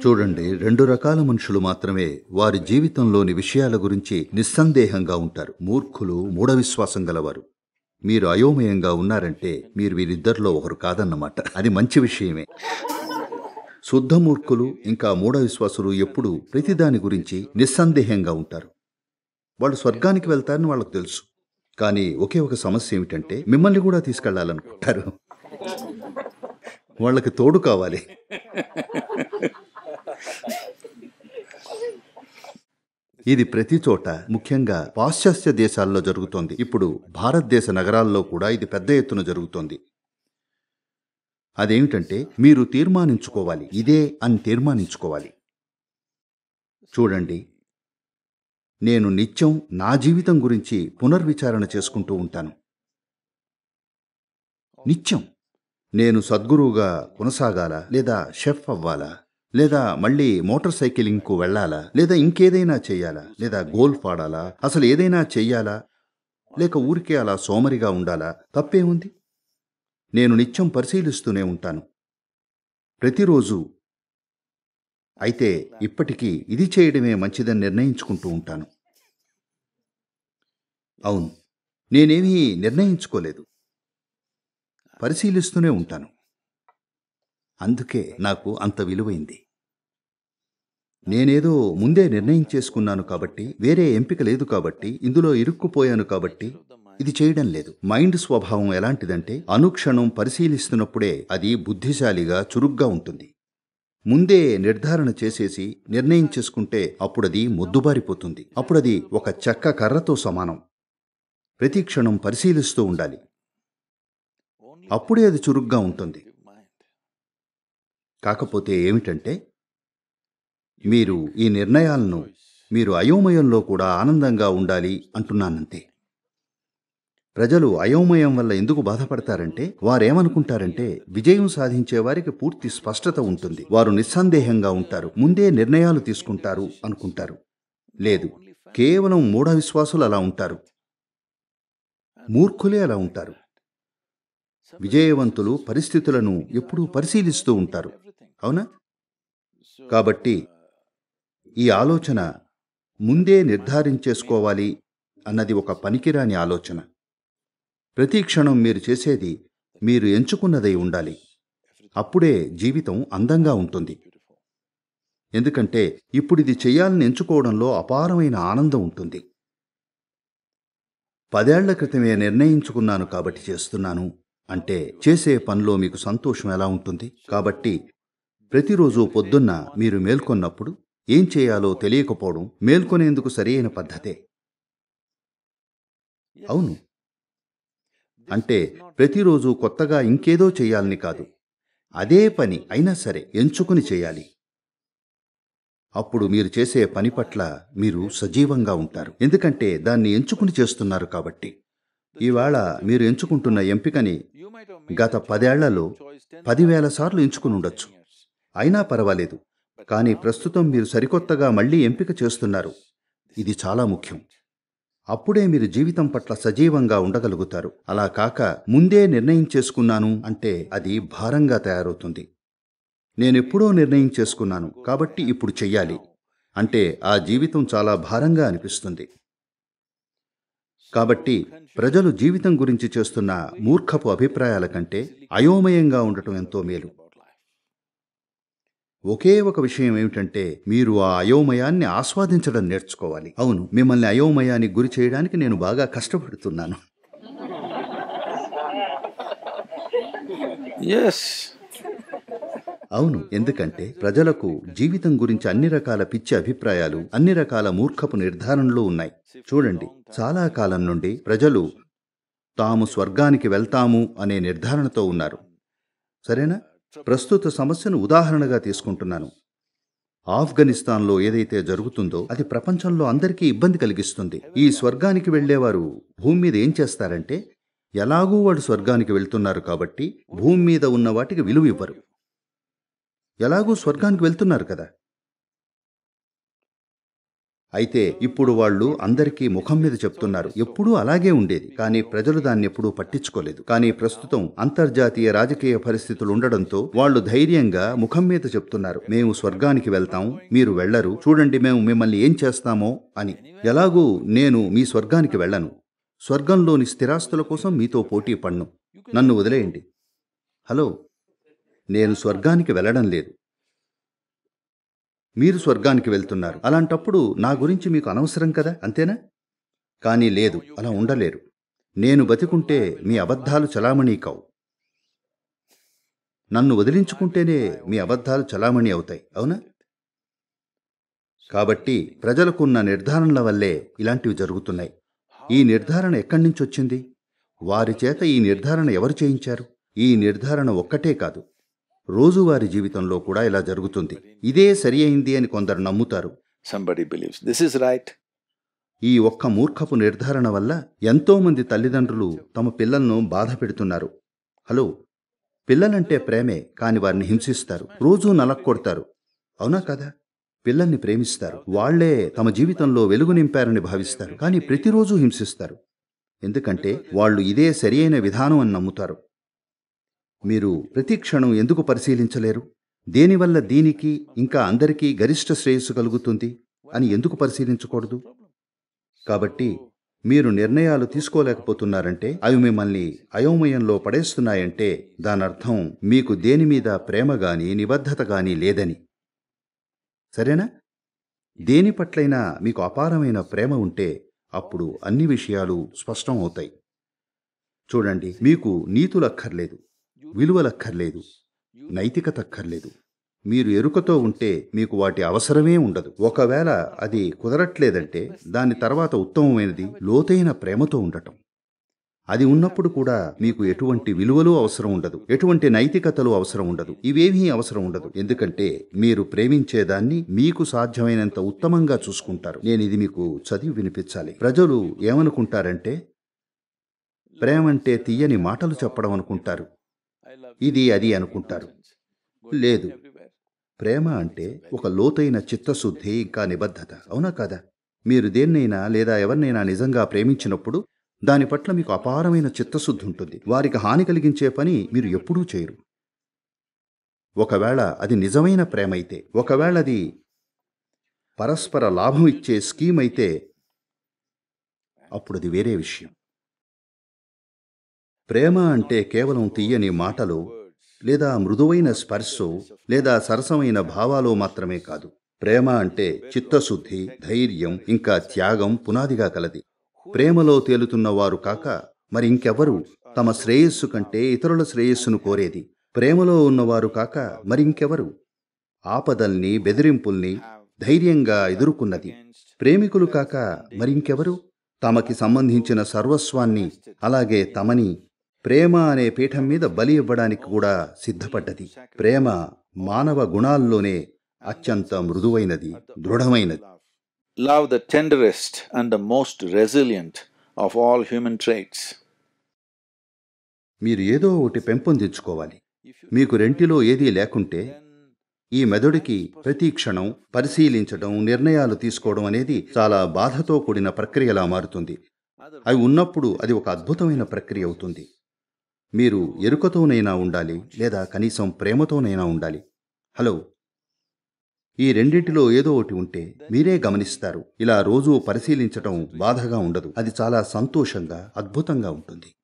చూడండి రెండు రకాల మనుషులు మాత్రమే వారి జీవితంలోని విషయాల గురించి నిస్సందేహంగా ఉంటారు మూర్ఖులు మూఢ విశ్వాసం గలవారు మీరు అయోమయంగా ఉన్నారంటే మీరు వీరిద్దరిలో ఒకరు కాదన్నమాట అది మంచి విషయమే శుద్ధ మూర్ఖులు ఇంకా మూఢ విశ్వాసులు ఎప్పుడూ ప్రతిదాని గురించి నిస్సందేహంగా ఉంటారు వాళ్ళు స్వర్గానికి వెళ్తారని వాళ్ళకు తెలుసు కానీ ఒకే ఒక సమస్య ఏమిటంటే మిమ్మల్ని కూడా తీసుకెళ్లాలనుకుంటారు వాళ్ళకి తోడు కావాలి ఇది ప్రతి చోట ముఖ్యంగా పాశ్చాత్య దేశాల్లో జరుగుతోంది ఇప్పుడు భారతదేశ నగరాల్లో కూడా ఇది పెద్ద ఎత్తున జరుగుతోంది అదేమిటంటే మీరు తీర్మానించుకోవాలి ఇదే అని తీర్మానించుకోవాలి చూడండి నేను నిత్యం నా జీవితం గురించి పునర్విచారణ చేసుకుంటూ ఉంటాను నిత్యం నేను సద్గురువుగా కొనసాగాల లేదా షెఫ్ అవ్వాలా లేదా మళ్ళీ మోటార్ సైకిలింగ్కు వెళ్ళాలా లేదా ఇంకేదైనా చెయ్యాలా లేదా గోల్ఫ్ ఆడాలా అసలు ఏదైనా చెయ్యాలా లేక ఊరికే అలా సోమరిగా ఉండాలా తప్పేముంది నేను నిత్యం పరిశీలిస్తూనే ఉంటాను ప్రతిరోజు అయితే ఇప్పటికీ ఇది చేయడమే మంచిదని నిర్ణయించుకుంటూ ఉంటాను అవును నేనేమీ నిర్ణయించుకోలేదు పరిశీలిస్తూనే ఉంటాను అందుకే నాకు అంత విలువైంది నేనేదో ముందే నిర్ణయం చేసుకున్నాను కాబట్టి వేరే ఎంపిక లేదు కాబట్టి ఇందులో ఇరుక్కుపోయాను కాబట్టి ఇది చేయడం లేదు మైండ్ స్వభావం ఎలాంటిదంటే అనుక్షణం పరిశీలిస్తున్నప్పుడే అది బుద్ధిశాలిగా చురుగ్గా ఉంటుంది ముందే నిర్ధారణ చేసేసి నిర్ణయం చేసుకుంటే అప్పుడది మొద్దుబారిపోతుంది అప్పుడది ఒక చెక్క కర్రతో సమానం ప్రతి క్షణం పరిశీలిస్తూ ఉండాలి అప్పుడే అది చురుగ్గా ఉంటుంది కాకపోతే ఏమిటంటే మీరు ఈ నిర్ణయాలను మీరు అయోమయంలో కూడా ఆనందంగా ఉండాలి అంటున్నానంతే ప్రజలు అయోమయం వల్ల ఎందుకు బాధపడతారంటే వారేమనుకుంటారంటే విజయం సాధించే వారికి పూర్తి స్పష్టత ఉంటుంది వారు నిస్సందేహంగా ఉంటారు ముందే నిర్ణయాలు తీసుకుంటారు అనుకుంటారు లేదు కేవలం మూఢ విశ్వాసులు అలా ఉంటారు మూర్ఖులే అలా ఉంటారు విజయవంతులు పరిస్థితులను ఎప్పుడూ పరిశీలిస్తూ ఉంటారు అవునా కాబట్టి ఈ ఆలోచన ముందే నిర్ధారించేసుకోవాలి అన్నది ఒక పనికిరాని ఆలోచన ప్రతి క్షణం మీరు చేసేది మీరు ఎంచుకున్నదై ఉండాలి అప్పుడే జీవితం అందంగా ఉంటుంది ఎందుకంటే ఇప్పుడు ఇది చేయాలని ఎంచుకోవడంలో అపారమైన ఆనందం ఉంటుంది పదేళ్ల క్రితమే నిర్ణయించుకున్నాను కాబట్టి చేస్తున్నాను అంటే చేసే పనిలో మీకు సంతోషం ఎలా ఉంటుంది కాబట్టి ప్రతిరోజు పొద్దున్న మీరు మేల్కొన్నప్పుడు ఏం చేయాలో తెలియకపోవడం మేల్కొనేందుకు సరియైన పద్ధతే అవును అంటే ప్రతిరోజు కొత్తగా ఇంకేదో చేయాలని కాదు అదే పని అయినా సరే ఎంచుకుని చేయాలి అప్పుడు మీరు చేసే పని పట్ల మీరు సజీవంగా ఉంటారు ఎందుకంటే దాన్ని ఎంచుకుని చేస్తున్నారు కాబట్టి ఈవేళ మీరు ఎంచుకుంటున్న ఎంపికని గత పదేళ్లలో పదివేల సార్లు ఎంచుకుని ఉండొచ్చు అయినా పర్వాలేదు కానీ ప్రస్తుతం మీరు సరికొత్తగా మళ్ళీ ఎంపిక చేస్తున్నారు ఇది చాలా ముఖ్యం అప్పుడే మీరు జీవితం పట్ల సజీవంగా ఉండగలుగుతారు అలా కాక ముందే నిర్ణయం చేసుకున్నాను అంటే అది భారంగా తయారవుతుంది నేనెప్పుడో నిర్ణయం చేసుకున్నాను కాబట్టి ఇప్పుడు చెయ్యాలి అంటే ఆ జీవితం చాలా భారంగా అనిపిస్తుంది కాబట్టి ప్రజలు జీవితం గురించి చేస్తున్న మూర్ఖపు అభిప్రాయాల కంటే అయోమయంగా ఉండటం ఎంతో మేలు ఒకే ఒక విషయం ఏమిటంటే మీరు ఆ అయోమయాన్ని ఆస్వాదించడం నేర్చుకోవాలి అవును మిమ్మల్ని అయోమయానికి గురి చేయడానికి నేను బాగా కష్టపడుతున్నాను Yes. అవును ఎందుకంటే ప్రజలకు జీవితం గురించి అన్ని రకాల పిచ్చి అభిప్రాయాలు అన్ని రకాల మూర్ఖపు నిర్ధారణలు ఉన్నాయి చూడండి చాలా కాలం నుండి ప్రజలు తాము స్వర్గానికి వెళ్తాము అనే నిర్ధారణతో ఉన్నారు సరేనా ప్రస్తుత సమస్యను ఉదాహరణగా తీసుకుంటున్నాను ఆఫ్ఘనిస్తాన్లో ఏదైతే జరుగుతుందో అది ప్రపంచంలో అందరికీ ఇబ్బంది కలిగిస్తుంది ఈ స్వర్గానికి వెళ్ళేవారు భూమి మీద ఏం చేస్తారంటే ఎలాగూ వాడు స్వర్గానికి వెళ్తున్నారు కాబట్టి భూమి మీద ఉన్న వాటికి విలువ ఇవ్వరు ఎలాగూ స్వర్గానికి వెళ్తున్నారు కదా అయితే ఇప్పుడు వాళ్ళు అందరికీ ముఖం మీద చెప్తున్నారు ఎప్పుడూ అలాగే ఉండేది కానీ ప్రజలు దాన్ని ఎప్పుడూ పట్టించుకోలేదు కానీ ప్రస్తుతం అంతర్జాతీయ రాజకీయ పరిస్థితులు ఉండడంతో వాళ్ళు ధైర్యంగా ముఖం మీద చెప్తున్నారు మేము స్వర్గానికి వెళ్తాం మీరు వెళ్లరు చూడండి మేము మిమ్మల్ని ఏం చేస్తామో అని ఎలాగూ నేను మీ స్వర్గానికి వెళ్ళను స్వర్గంలోని స్థిరాస్తుల కోసం మీతో పోటీ పడ్ను నన్ను వదిలేయండి హలో నేను స్వర్గానికి వెళ్ళడం లేదు మీరు స్వర్గానికి వెళ్తున్నారు అలాంటప్పుడు నా గురించి మీకు అనవసరం కదా అంతేనా కానీ లేదు అలా ఉండలేరు నేను బతికుంటే మీ అబద్ధాలు చలామణి కావు నన్ను వదిలించుకుంటేనే మీ అబద్ధాలు చలామణి అవుతాయి అవునా కాబట్టి ప్రజలకున్న నిర్ధారణల వల్లే ఇలాంటివి జరుగుతున్నాయి ఈ నిర్ధారణ ఎక్కడి నుంచి వచ్చింది వారి చేత ఈ నిర్ధారణ ఎవరు చేయించారు ఈ నిర్ధారణ ఒక్కటే కాదు రోజువారీ జీవితంలో కూడా ఇలా జరుగుతుంది ఇదే సరి అయింది అని కొందరు నమ్ముతారు Somebody believes this is right. ఈ ఒక్క మూర్ఖపు నిర్ధారణ వల్ల ఎంతో మంది తల్లిదండ్రులు తమ పిల్లలను బాధ పెడుతున్నారు హలో పిల్లలంటే ప్రేమే కాని వారిని హింసిస్తారు రోజూ నలక్కొడతారు అవునా కదా పిల్లల్ని ప్రేమిస్తారు వాళ్లే తమ జీవితంలో వెలుగు నింపారని భావిస్తారు కానీ ప్రతిరోజు హింసిస్తారు ఎందుకంటే వాళ్ళు ఇదే సరి అయిన విధానం అని నమ్ముతారు మీరు ప్రతి క్షణం ఎందుకు పరిశీలించలేరు దేనివల్ల దీనికి ఇంకా అందరికీ గరిష్ట శ్రేయస్సు కలుగుతుంది అని ఎందుకు పరిశీలించకూడదు కాబట్టి మీరు నిర్ణయాలు తీసుకోలేకపోతున్నారంటే అవి మిమ్మల్ని అయోమయంలో పడేస్తున్నాయంటే దానర్థం మీకు దేని మీద ప్రేమ గాని నిబద్ధత గాని లేదని సరేనా దేని పట్లైనా మీకు అపారమైన ప్రేమ ఉంటే అప్పుడు అన్ని విషయాలు స్పష్టం అవుతాయి చూడండి మీకు నీతులక్కర్లేదు విలువలక్కర్లేదు నైతికత అక్కర్లేదు మీరు ఎరుకతో ఉంటే మీకు వాటి అవసరమే ఉండదు ఒకవేళ అది కుదరట్లేదంటే దాని తర్వాత ఉత్తమమైనది లోతైన ప్రేమతో ఉండటం అది ఉన్నప్పుడు కూడా మీకు ఎటువంటి విలువలు అవసరం ఉండదు ఎటువంటి నైతికతలు అవసరం ఉండదు ఇవేమీ అవసరం ఉండదు ఎందుకంటే మీరు ప్రేమించేదాన్ని మీకు సాధ్యమైనంత ఉత్తమంగా చూసుకుంటారు నేను ఇది మీకు చదివి వినిపించాలి ప్రజలు ఏమనుకుంటారంటే ప్రేమంటే తీయని మాటలు చెప్పడం అనుకుంటారు ఇది అది అనుకుంటారు లేదు ప్రేమ అంటే ఒక లోతైన చిత్తశుద్ధి ఇంకా నిబద్ధత అవునా కాదా మీరు దేన్నైనా లేదా ఎవరినైనా నిజంగా ప్రేమించినప్పుడు దాని పట్ల మీకు అపారమైన చిత్తశుద్ధి ఉంటుంది వారికి హాని కలిగించే పని మీరు ఎప్పుడూ చేయరు ఒకవేళ అది నిజమైన ప్రేమ అయితే ఒకవేళ అది పరస్పర లాభం ఇచ్చే స్కీమ్ అయితే అప్పుడు అది వేరే విషయం ప్రేమ అంటే కేవలం తీయని మాటలు లేదా మృదువైన స్పర్శో లేదా సరసమైన భావాలు మాత్రమే కాదు ప్రేమ అంటే చిత్తశుద్ధి ధైర్యం ఇంకా త్యాగం పునాదిగా కలది ప్రేమలో తేలుతున్న వారు కాక మరి ఇంకెవరు తమ శ్రేయస్సు కంటే ఇతరుల శ్రేయస్సును కోరేది ప్రేమలో ఉన్నవారు కాక మరింకెవరు ఆపదల్ని బెదిరింపుల్ని ధైర్యంగా ఎదుర్కొన్నది ప్రేమికులు కాక మరింకెవరు తమకి సంబంధించిన సర్వస్వాన్ని అలాగే తమని ప్రేమ అనే పీఠం మీద బలి ఇవ్వడానికి కూడా సిద్ధపడ్డది ప్రేమ మానవ గుణాల్లోనే అత్యంత మృదువైనది దృఢమైనది Love the tenderest and the most resilient of all human traits. మీరు ఏదో ఒకటి పెంపొందించుకోవాలి మీకు రెంటిలో ఏదీ లేకుంటే ఈ మెదడుకి ప్రతి క్షణం పరిశీలించడం నిర్ణయాలు తీసుకోవడం అనేది చాలా బాధతో కూడిన ప్రక్రియలా మారుతుంది అవి ఉన్నప్పుడు అది ఒక అద్భుతమైన ప్రక్రియ అవుతుంది మీరు ఎరుకతోనైనా ఉండాలి లేదా కనీసం ప్రేమతోనైనా ఉండాలి హలో ఈ రెండింటిలో ఏదో ఒకటి ఉంటే మీరే గమనిస్తారు ఇలా రోజూ పరిశీలించటం బాధగా ఉండదు అది చాలా సంతోషంగా అద్భుతంగా ఉంటుంది